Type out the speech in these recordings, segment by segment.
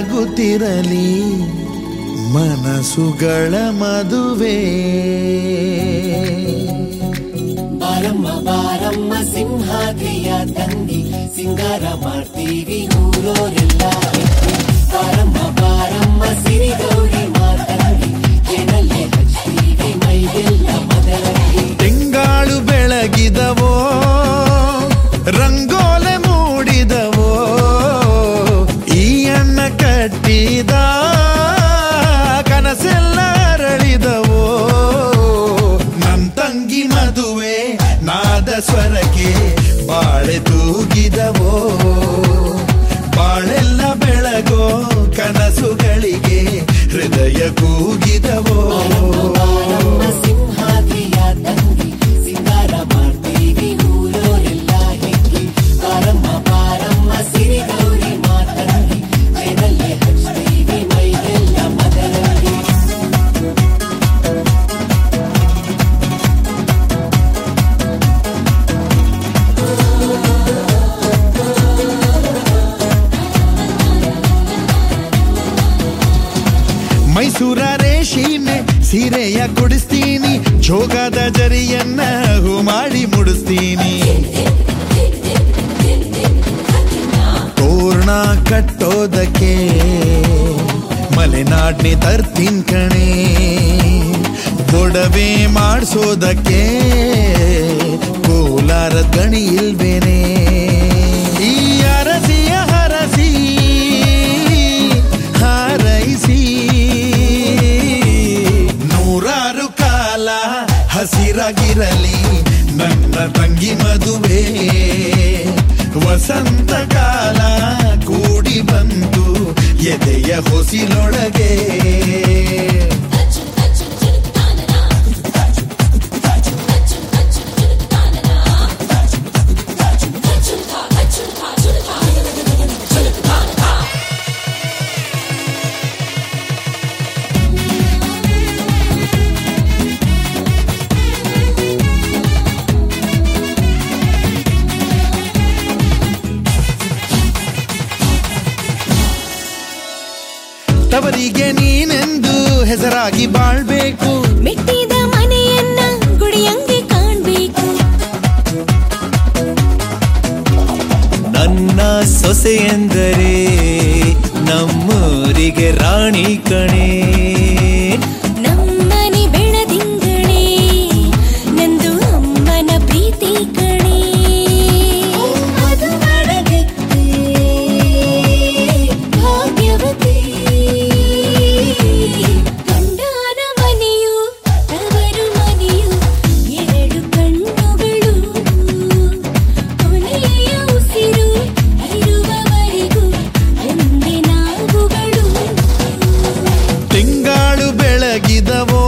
ಜರುಗುತ್ತಿರಲಿ ಮನಸ್ಸುಗಳ ಮದುವೆ ಬಾರಮ್ಮ ಬಾರಮ್ಮ ಸಿಂಹಾದ್ರಿಯ ತಂಗಿ ಸಿಂಗಾರ ಮಾಡ್ತೀವಿ ಊರೋರೆಲ್ಲ ಎದ್ದು. ಬಾರಮ್ಮ ಬಾರಮ್ಮ ಸಿರಿ ಗೌರಿ ಮಾತಂಗಿ ಏನಲ್ಲೇ ಹಚ್ತೀವಿ ಮೈಗೆಲ್ಲ ಮದರಂಗಿ ತಿಂಗಾಳು ಬೆಳಗಿದವೋ ರಂಗೋಲೆ ಮೂಡಿದವೋ ಈ ಅಣ್ಣ ಕಟ್ಟಿದ ಕನಸೆಲ್ಲ ಅರಳಿದವೋ ನನ್ ತಂಗಿ ಮದುವೆ ನಾದ ಸ್ವರಕ್ಕೆ ಬಾಳೆ ತೂಗಿದವೋ ಬಾಳೆಲ್ಲ ಬೆಳಗೋ ಕನಸುಗಳಿಗೆ ಹೃದಯ ಕೂಗಿದವೋ ಬಾರಮ್ಮ ಸಿಂಹಾದ್ರಿಯ ತಂಗಿ ಸಿಂಗಾರ ಮಾಡ್ತೀವಿ ಊರೋರೆಲ್ಲ ಹೆಂಗಿ ಬಾರಮ್ಮ ಬಾರಮ್ಮ ಸಿರಿ ಗೌರಿ ಮಾತಂಗಿ ಏನಲ್ಲೇ ಹಚ್ತೀವಿ ಮೈಗೆಲ್ಲ ಮದರಂಗಿ ಮೈಸೂರ ರೇಷಿಮೆ ಸೀರೆಯ ಕೊಡಿಸ್ತೀನಿ ಜೋಗದ ಜರಿಯನ್ನ ಹೂ ಮಾಡಿ ಮುಡಿಸ್ತೀನಿ ತೋರಣ ಕಟ್ಟೋದಕ್ಕೆ ಮಲೆನಾಡ್ನಿ ತರ್ತೀನ್ ಕಣೆ ಗೊಡವೆ ಮಾಡಿಸೋದಕ್ಕೆ ಕೋಲಾರ ಗಣಿ ಇಲ್ವೇನೆ ಈ ಅರಸಿಯ ಹರಸಿ ಹಾರೈಸಿ ನೂರಾರು ಕಾಲ ಹಸಿರಾಗಿರಲಿ ನನ್ನ ತಂಗಿ ಮದುವೆ ವಸಂತ ಕಾಲ ಕೂಡಿ ಬಂತು ಎದೆಯ ಹೊಸಿಲೊಳಗೆ ತವರಿಗೆ ನೀನೆಂದು ಹೆಸರಾಗಿ ಬಾಳ್ಬೇಕು ಮೆಟ್ಟಿದ ಮನೆಯನ್ನ ಗುಡಿಯಂಗೆ ಕಾಣ್ಬೇಕು ನನ್ನ ಸೊಸೆ ಎಂದರೆ ನಮ್ಮೂರಿಗೆ ರಾಣಿ ಕಣೆ ನಮ್ಮನೆ ಬೆಳದಿಂಗಳೇ ನಂದು ಅಮ್ಮನ ಪ್ರೀತಿ ಕಣೆ ಅದು ಮಾಡದಿತ್ತೆ ಭಾಗ್ಯವತಿ ಗಂಡನ ಮನೆಯು ತವರು ಮನೆಯು ಎರಡು ಕಣ್ಣುಗಳು ಕೊನೆಯ ಉಸಿರು ಇರುವವರೆಗೂ ಒಂದೇ ನಾವುಗಳು ತಿಂಗಾಳು ಬೆಳಗಿದವೋ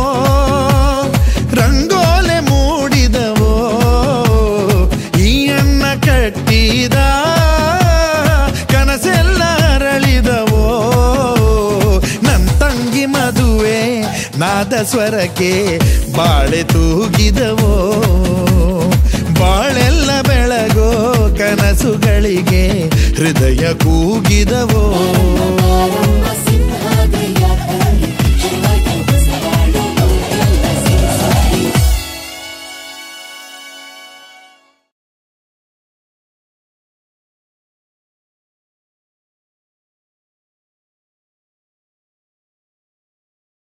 ರಂಗೋಲೆ ಮೂಡಿದವೋ ಈ ಅಣ್ಣ ಕಟ್ಟಿದ ಕನಸೆಲ್ಲ ಅರಳಿದವೋ ನನ್ ತಂಗಿ ಮದುವೆ ನಾದ ಸ್ವರಕ್ಕೆ ಬಾಳೆ ತೂಗಿದವೋ ಬಾಳೆಲ್ಲ ಬೆಳಗೋ ಕನಸುಗಳಿಗೆ ಹೃದಯ ಕೂಗಿದವೋ ಬಾರಮ್ಮ